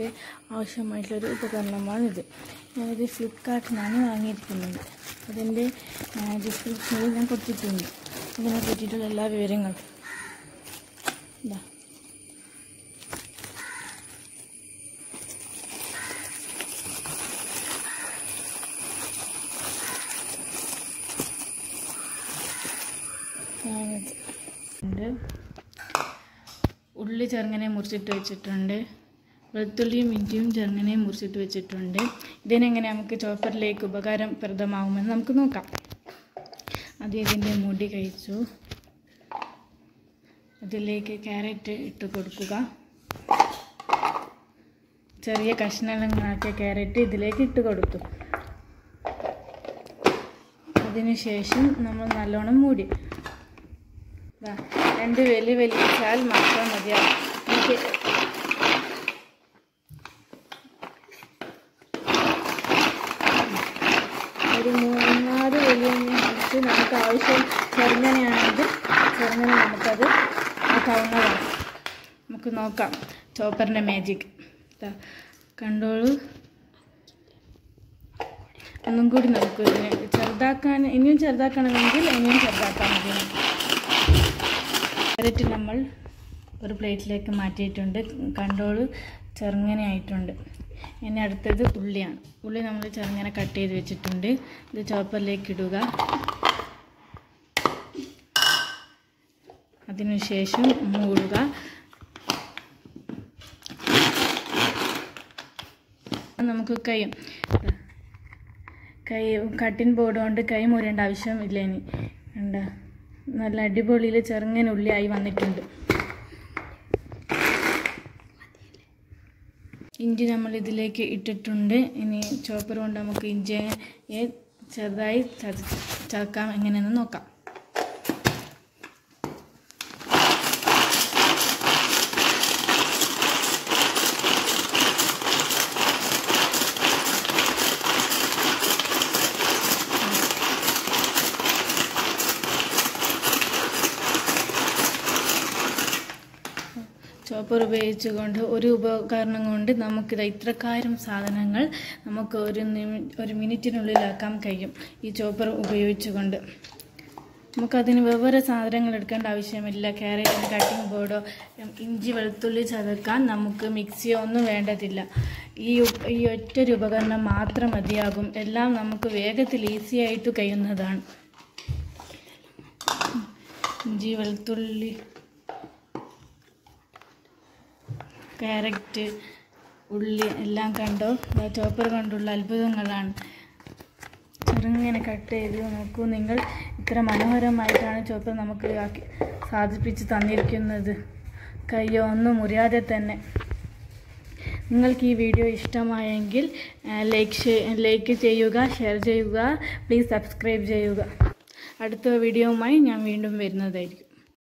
നമുക്ക് ആവശ്യമായിട്ടുള്ളൊരു ഉപകരണമാണിത് ഞാനിത് ഫ്ലിപ്കാർട്ടിനാണ് വാങ്ങിയിരിക്കുന്നത് അതിൻ്റെ ഡിസ്ക്രിപ്ഷനിൽ ഞാൻ കൊടുത്തിട്ടുണ്ട് ഇതിനെ പറ്റിയിട്ടുള്ള എല്ലാ വിവരങ്ങളും ഇതാ ഞാനിത് ഉണ്ട് ഉള്ളി ചെറുങ്ങനെ മുറിച്ചിട്ട് വെച്ചിട്ടുണ്ട് വെളുത്തുള്ളിയും ഇഞ്ചിയും ചെറുങ്ങനെ മുറിച്ചിട്ട് വെച്ചിട്ടുണ്ട് ഇതിനെങ്ങനെ നമുക്ക് ചോപ്പറിലേക്ക് ഉപകാരപ്രദമാകുമെന്ന് നമുക്ക് നോക്കാം ആദ്യം ഇതിൻ്റെ മുടി കഴിച്ചു അതിലേക്ക് ക്യാരറ്റ് ഇട്ട് കൊടുക്കുക ചെറിയ കഷ്ണങ്ങളാക്കിയ ക്യാരറ്റ് ഇതിലേക്ക് ഇട്ട് കൊടുത്തു അതിനുശേഷം നമ്മൾ നല്ലോണം മൂടി ദാ, രണ്ട് വലിയ വലിച്ചാൽ മാത്രം മതിയാവും എനിക്ക് ഒരു മൂന്നാല് വലിയ വെച്ച് നമുക്ക് ആവശ്യം ചെറുങ്ങനെയാണെങ്കിൽ ചെറുങ്ങനെ നമുക്കത് ആക്കാവുന്നതാണ് നമുക്ക് നോക്കാം ചോപ്പറിൻ്റെ മാജിക് കണ്ടോളൂ ഒന്നും കൂടി നമുക്ക് ഇതിനെ ചെറുതാക്കാൻ ഇനിയും ചെറുതാക്കണമെങ്കിൽ ഇനിയും ചെറുതാക്കാൻ മതി ക്യാരറ്റ് നമ്മൾ ഒരു പ്ലേറ്റിലേക്ക് മാറ്റിയിട്ടുണ്ട് കണ്ടോള് ചെറുങ്ങനെ ആയിട്ടുണ്ട് ഇനി അടുത്തത് ഉള്ളിയാണ് ഉള്ളി നമ്മൾ ചെറുങ്ങനെ കട്ട് ചെയ്ത് വെച്ചിട്ടുണ്ട് ഇത് ചോപ്പറിലേക്ക് ഇടുക അതിനുശേഷം മൂടുക നമുക്ക് കൈയും കൈ കട്ടിൻ ബോർഡ് കൊണ്ട് കൈ മുറിയേണ്ട ആവശ്യമില്ല ഇനി കണ്ട നല്ല അടിപൊളിയിൽ ചെറുങ്ങനെ ഉള്ളിയായി വന്നിട്ടുണ്ട് ഇഞ്ചി നമ്മൾ ഇതിലേക്ക് ഇട്ടിട്ടുണ്ട് ഇനി ചോപ്പർ കൊണ്ട് നമുക്ക് ഇഞ്ചിയെ ചെറുതായി ചത ചതക്കാം എങ്ങനെയെന്ന് നോക്കാം ചോപ്പർ ഉപയോഗിച്ചുകൊണ്ട് ഒരു ഉപകരണം കൊണ്ട് നമുക്കിത് ഇത്രക്കാരം സാധനങ്ങൾ നമുക്ക് ഒരു നിമി ഒരു മിനിറ്റിനുള്ളിലാക്കാൻ കഴിയും ഈ ചോപ്പർ ഉപയോഗിച്ചുകൊണ്ട് നമുക്കതിന് വെവ്വേറെ സാധനങ്ങൾ എടുക്കേണ്ട ആവശ്യമില്ല ക്യാരറ്റ് കട്ടിംഗ് ബോർഡോ ഇഞ്ചി വെളുത്തുള്ളി ചതക്കാൻ നമുക്ക് മിക്സിയോ ഒന്നും വേണ്ടതില്ല ഈ ഉ- ഈ ഒറ്റൊരു ഉപകരണം മാത്രം മതിയാകും എല്ലാം നമുക്ക് വേഗത്തിൽ ഈസി ആയിട്ട് കഴിയുന്നതാണ് ഇഞ്ചി വെളുത്തുള്ളി ക്യാരറ്റ് ഉള്ളി എല്ലാം കണ്ടോ ദാ ചോപ്പർ കൊണ്ടുള്ള അത്ഭുതങ്ങളാണ് ചെറുങ്ങനെ കട്ട് ചെയ്ത് നോക്കൂ നിങ്ങൾ ഇത്ര മനോഹരമായിട്ടാണ് ചോപ്പർ നമുക്ക് ആക്കി സാധിപ്പിച്ച് തന്നിരിക്കുന്നത് കയ്യോ ഒന്നും മുറിയാതെ തന്നെ നിങ്ങൾക്ക് ഈ വീഡിയോ ഇഷ്ടമായെങ്കിൽ ലൈക്ക് ലൈക്ക് ചെയ്യുക ഷെയർ ചെയ്യുക പ്ലീസ് സബ്സ്ക്രൈബ് ചെയ്യുക അടുത്ത വീഡിയോവുമായി ഞാൻ വീണ്ടും വരുന്നതായിരിക്കും